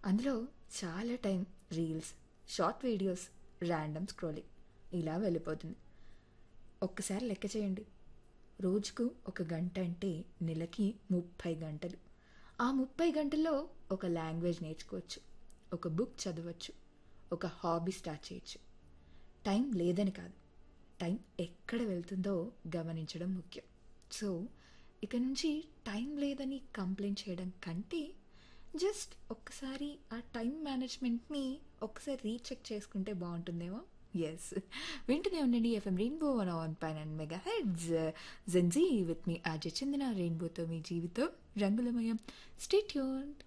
అందులో చాలా time reels short videos random scrolling ఇలా వెళ్ళిపోతుంది ఒక్కసారి లెక్క చేయండి రోజుకు ఒక గంట అంటే నెలకి ముప్పై గంటలు ఆ ముప్పై గంటల్లో ఒక లాంగ్వేజ్ నేర్చుకోవచ్చు ఒక బుక్ చదవచ్చు ఒక హాబీ స్టార్ట్ చేయొచ్చు టైం లేదని కాదు టైం ఎక్కడ వెళ్తుందో గమనించడం ముఖ్యం సో ఇక నుంచి టైం లేదని కంప్లైంట్ చేయడం కంటే జస్ట్ ఒక్కసారి ఆ టైం మేనేజ్మెంట్ని ఒక్కసారి రీచెక్ చేసుకుంటే బాగుంటుందేమో ఎస్ వింటూనే ఉండండి ఎఫ్ఎం రెయిన్బో వన్ వన్ పైన మెగా హెడ్స్ జెన్జీ విత్ మీ ఆజ చెందిన రెయిన్బోతో మీ జీవితం రంగులమయం స్టేట్యూన్